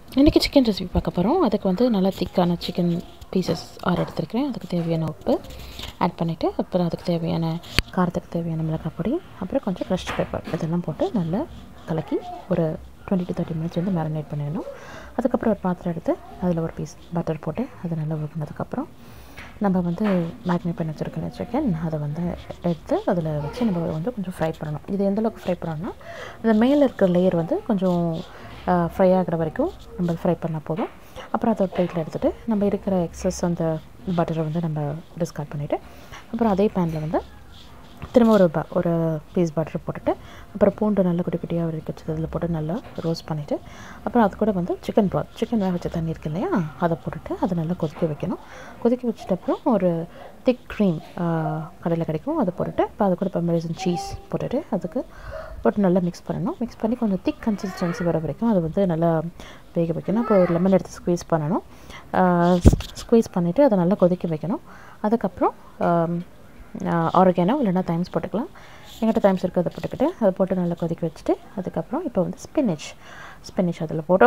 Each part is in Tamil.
இன்றைக்கி சிக்கன் ரெசிபி பார்க்க போகிறோம் அதுக்கு வந்து நல்லா திக்கான சிக்கன் பீசஸ் ஆறு எடுத்துருக்கிறேன் அதுக்கு தேவையான உப்பு ஆட் பண்ணிவிட்டு அப்புறம் அதுக்கு தேவையான காரத்துக்கு தேவையான மிளகாய் பொடி அப்புறம் கொஞ்சம் க்ரஷ்ட் பேப்பர் இதெல்லாம் போட்டு நல்லா கலக்கி ஒரு டுவெண்ட்டி டு தேர்ட்டி மினிட்ஸ் வந்து மேரினேட் பண்ணிடணும் அதுக்கப்புறம் ஒரு பாத்திரம் எடுத்து அதில் ஒரு பீஸ் பட்டர் போட்டு அது நல்லா ஊறினதுக்கப்புறம் நம்ம வந்து மேரினேட் பண்ணி வச்சுருக்கிற சிக்கன் அதை வந்து எடுத்து அதில் வச்சு நம்ம வந்து கொஞ்சம் ஃப்ரை பண்ணணும் இது எந்தளவுக்கு ஃப்ரை பண்ணணும்னா இந்த மேலே இருக்கிற லேயர் வந்து கொஞ்சம் ஃப்ரை ஆகிற வரைக்கும் நம்ம ஃப்ரை பண்ணால் போதும் அப்புறம் அதை ஒரு பிளேட்டில் எடுத்துகிட்டு நம்ம இருக்கிற எக்ஸஸ் அந்த பட்டரை வந்து நம்ம டிஸ்கார்ட் பண்ணிவிட்டு அப்புறம் அதே பேனில் வந்து திரும்ப ஒரு ப ஒரு பீஸ் பட்டர் போட்டுட்டு அப்புறம் பூண்டு நல்லா குட்டி குட்டியாக வரைக்கும் வச்சு அதில் போட்டு நல்லா ரோஸ்ட் பண்ணிவிட்டு அப்புறம் அது கூட வந்து சிக்கன் ப்ராத் சிக்கன் வேக வச்ச தண்ணி இருக்கு இல்லையா அதை போட்டுட்டு அதை நல்லா கொதிக்க வைக்கணும் கொதிக்க வச்சுட்டு அப்புறம் ஒரு திக் க்ரீம் கடையில் கிடைக்கும் அதை போட்டுட்டு இப்போ அது கூட இப்போ மெடிசன் சீஸ் போட்டுட்டு அதுக்கு போட்டு நல்லா மிக்ஸ் பண்ணணும் மிக்ஸ் பண்ணி கொஞ்சம் திக் கன்சிஸ்டன்சி வர வரைக்கும் அது வந்து நல்லா வேக வைக்கணும் அப்புறம் ஒரு லெமன் எடுத்து ஸ்குவீஸ் பண்ணணும் ஸ்குவீஸ் பண்ணிவிட்டு அதை நல்லா கொதிக்க வைக்கணும் அதுக்கப்புறம் ஆர்கானோ இல்லைன்னா தைம்ஸ் போட்டுக்கலாம் எங்கிட்ட தைம்ஸ் இருக்குது அதை போட்டுக்கிட்டு அதை போட்டு நல்லா கொதிக்க வச்சுட்டு அதுக்கப்புறம் இப்போ வந்து ஸ்பினிச் ஸ்பினிச் அதில் போட்டு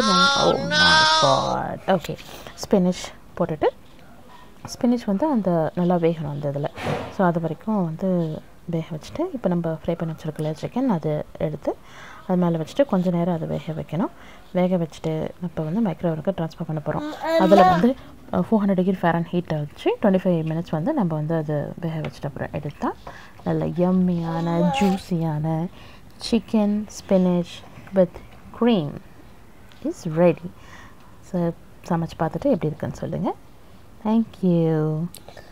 ஓகே ஸ்பினிச் போட்டுட்டு ஸ்பினிச் வந்து அந்த நல்லா வேகணும் அந்த இதில் ஸோ அது வரைக்கும் வந்து வேக வச்சுட்டு இப்போ நம்ம ஃப்ரை பண்ணி வச்சுருக்கல சிக்கன் அது எடுத்து அது மேலே வச்சுட்டு கொஞ்சம் நேரம் அதை வேக வைக்கணும் வேக வச்சுட்டு இப்போ வந்து மைக்ரோவேவுக்கு ட்ரான்ஸ்ஃபர் பண்ண போகிறோம் அதில் வந்து ஃபோர் ஹண்ட்ரட் டிகிரி ஃபேரன் ஹீட்டை வச்சு டுவெண்ட்டி ஃபைவ் மினிட்ஸ் வந்து நம்ம வந்து அது வேக வச்சுட்டு அப்புறம் எடுத்தால் நல்ல யம்மியான ஜூஸியான chicken spinach with cream is ready so சமைச்சு பார்த்துட்டு எப்படி இருக்குன்னு சொல்லுங்கள் தேங்க்யூ